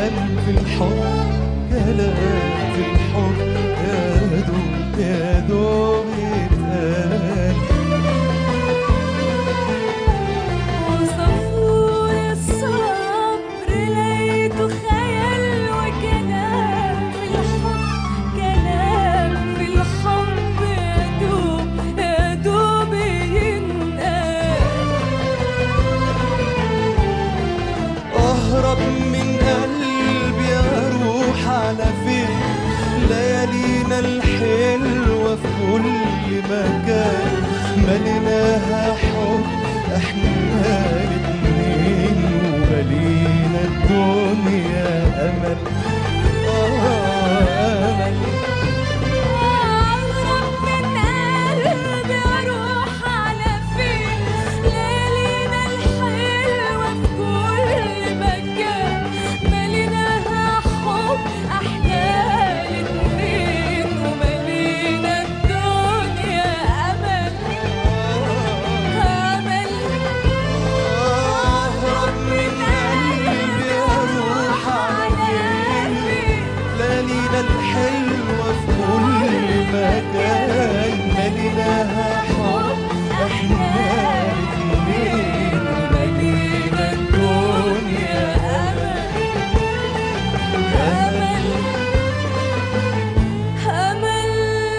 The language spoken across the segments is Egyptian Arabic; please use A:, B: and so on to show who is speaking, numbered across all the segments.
A: كلام في الحب كلام في الحب يا دوب يا دوب يتقال
B: وصفور الصبر لقيته خيال وكلام في الحب كلام في الحب يا دوب يا دوب ينقال
A: اهرب من قلبي اروح على فين ليالينا الحلوة في كل مكان مليناها حب احنا الاتنين وملينا الدنيا امل آه امل
B: أهرب من قلبي أروح على فين ليالينا الحلوة في كل مكان مليناها حب أحلى الاتنين وملينا الدنيا أمل أمل
A: اهرب من قلبي اروح على فين ليالينا الحلوة في كل مكان مليناها حب احنا الاتنين
B: ملينا الدنيا أمل أمل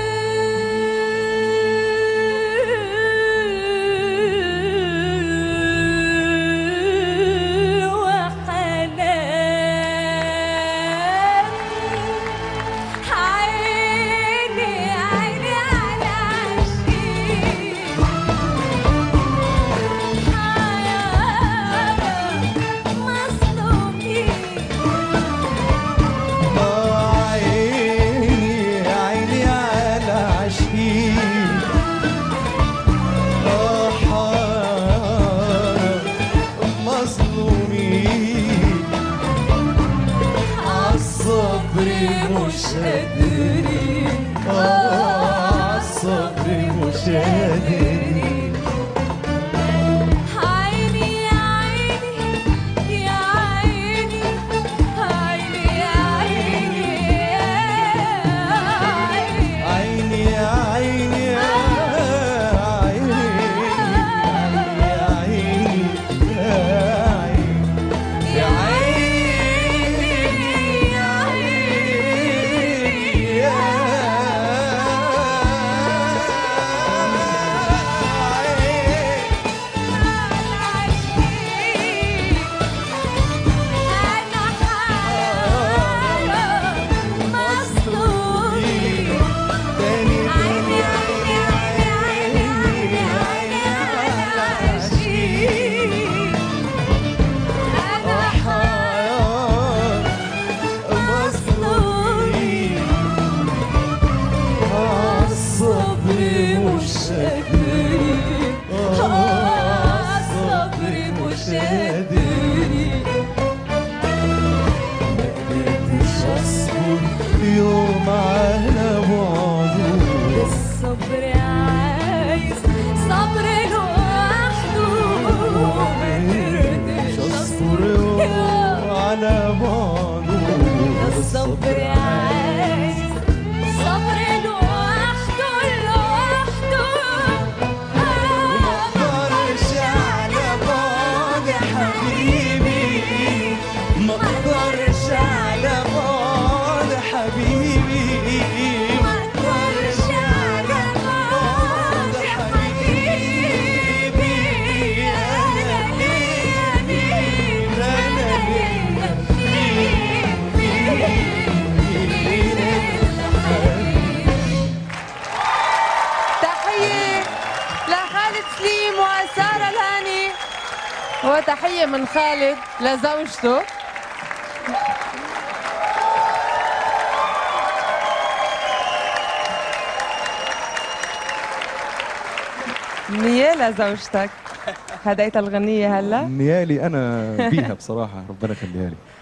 B: أمل وحنان عيني عيني على عشقي
A: آه عيني عيني على عشقي آه حار مظلومين عالصبر مش قادرين آه عالصبر مش قادرين
B: عيني يا عيني يا عيني عيني يا عيني
A: عيني يا عيني يا عيني يا عيني يا عيني يا عيني يا عيني تاني تاني عيني عيني عيني على عشقي حيار مظلومين عالصبر مش قادرين عالصبر مش قادرين مقدرتش اصبر يوم على بعده
B: الصبر عايز صبر لوحده
A: مقدرتش اصبر يوم على بعده
B: الصبر عايز صبر لوحده لوحده
A: مقدرش على بعد حبيبي مقدرش على بعد حبيبي مقدرش على بعد حبيبي انا ليا مين انا ليا
C: تحية لخالد سليم وسارة الهاني وتحية من خالد لزوجته نية لزوجتك هديت الغنية هلا
A: نيالي انا بيها بصراحه ربنا يخليها لي